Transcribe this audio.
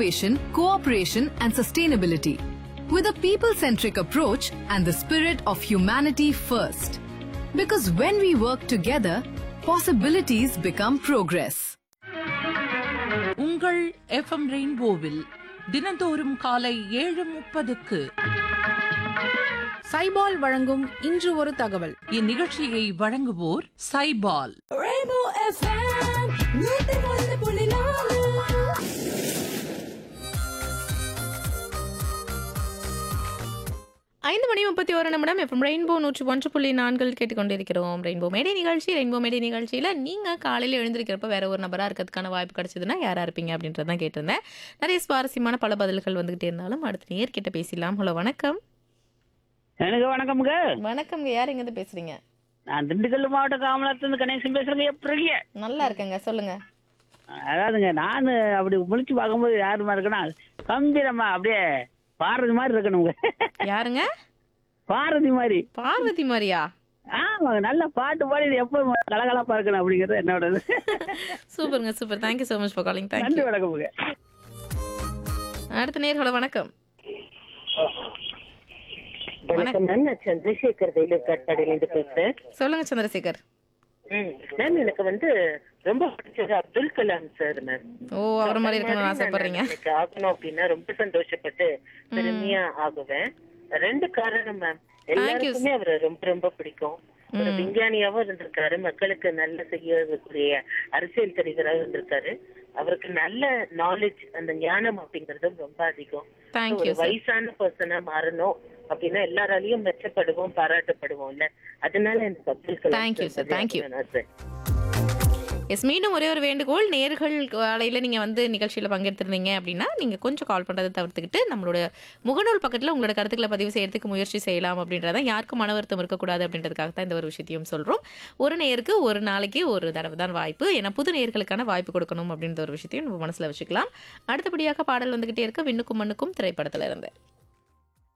innovation, cooperation, and sustainability. With a people centric approach and the spirit of humanity first. Because when we work together, possibilities become progress. உங்கள் FM ரெயின்போவில் தினந்தோறும் காலை ஏழு முப்பதுக்கு சைபால் வழங்கும் இன்று ஒரு தகவல் இந்நிகழ்ச்சியை வழங்குவோர் சைபால் ஐந்து மணி முப்பத்தி ஒரு நிமிடம் எஃப்எம் ரெயின்போ நூற்றி ஒன்று புள்ளி நான்கில் கேட்டுக்கொண்டிருக்கிறோம் ரெயின்போ மேடை நிகழ்ச்சி ரெயின்போ மேடை நிகழ்ச்சியில் நீங்கள் காலையில் எழுந்திருக்கிறப்ப வேற ஒரு நபராக இருக்கிறதுக்கான வாய்ப்பு கிடைச்சதுன்னா யாராக இருப்பீங்க அப்படின்றத தான் கேட்டிருந்தேன் நிறைய சுவாரஸ்யமான பல பதில்கள் வந்துகிட்டே இருந்தாலும் அடுத்து நேர்கிட்ட பேசலாம் ஹலோ வணக்கம் எனக்கு வணக்கம்ங்க வணக்கம்ங்க யார் எங்கேருந்து பேசுறீங்க நான் திண்டுக்கல் மாவட்டம் காமலாத்துலேருந்து கணேசன் பேசுறேங்க எப்படி இருக்கீங்க நல்லா இருக்கேங்க சொல்லுங்க அதாவதுங்க நான் அப்படி முழிச்சு பார்க்கும்போது யாருமா இருக்குன்னா கம்பீரமா அப்படியே பாரதி மாதிரி இருக்கணுங்க யாருங்க பாரதி மாதிரி பார்வதி மாதிரியா ஆமாங்க நல்ல பாட்டு பாடி எப்போ கலகலப்பா இருக்கணும் அப்படிங்கிறது என்னோட இது. சூப்பருங்க super thank you so much for calling நன்றி தேங்க்யூ வணக்கமுங்க அடுத்த நேர் ஹலோ வணக்கம் வணக்கம் மேம் நான் சந்திரசேகர் வேலூர் கட்டடையிலிருந்து பேசுறேன் சொல்லுங்க சந்திரசேகர் ம், மேம் எனக்கு வந்து ரொம்ப பிடிச்சது அப்துல் கலாம் சார் மேம் ஓ அவரை மாதிரி இருக்கணும்னு நான் ஆசைப்படுறீங்க எனக்கு ஆகணும் அப்படின்னா ரொம்ப சந்தோஷப்பட்டு பெருமையா ஆகுவேன் ரெண்டு காரணம் மேம் எல்லாருக்குமே அவரை ரொம்ப ரொம்ப பிடிக்கும் ஒரு விஞ்ஞானியாவும் இருந்திருக்காரு மக்களுக்கு நல்ல செய்யக்கூடிய அரசியல் தலைவராக இருந்திருக்காரு அவருக்கு நல்ல நாலேஜ் அந்த ஞானம் அப்படிங்கறதும் ரொம்ப அதிகம் Thank ஒரு you, sir. வயசான பர்சனா மாறணும் அப்படின்னா எல்லாராலையும் மெச்சப்படுவோம் பாராட்டப்படுவோம்ல அதனால எனக்கு Abdul Kalam Thank you, sir. Sir Thank you. ஆகணும்னு ஆசை. எஸ் மீண்டும் ஒரே ஒரு வேண்டுகோள் நேர்கள் காலையில் நீங்கள் வந்து நிகழ்ச்சியில் பங்கெடுத்திருந்தீங்க அப்படின்னா நீங்கள் கொஞ்சம் கால் பண்ணுறதை தவிர்த்துக்கிட்டு நம்மளோட முகநூல் பக்கத்தில் உங்களோட கருத்துக்களை பதிவு செய்யறதுக்கு முயற்சி செய்யலாம் அப்படின்றத யாருக்கும் மன வருத்தம் இருக்கக்கூடாது அப்படின்றதுக்காக தான் இந்த ஒரு விஷயத்தையும் சொல்கிறோம் ஒரு நேருக்கு ஒரு நாளைக்கு ஒரு தடவை தான் வாய்ப்பு ஏன்னா புது நேர்களுக்கான வாய்ப்பு கொடுக்கணும் அப்படின்ற ஒரு விஷயத்தையும் நம்ம மனசில் வச்சுக்கலாம் அடுத்தபடியாக பாடல் வந்துகிட்டே இருக்க விண்ணுக்கும் மண்ணுக்கும் திரைப்படத்தில் இருந்து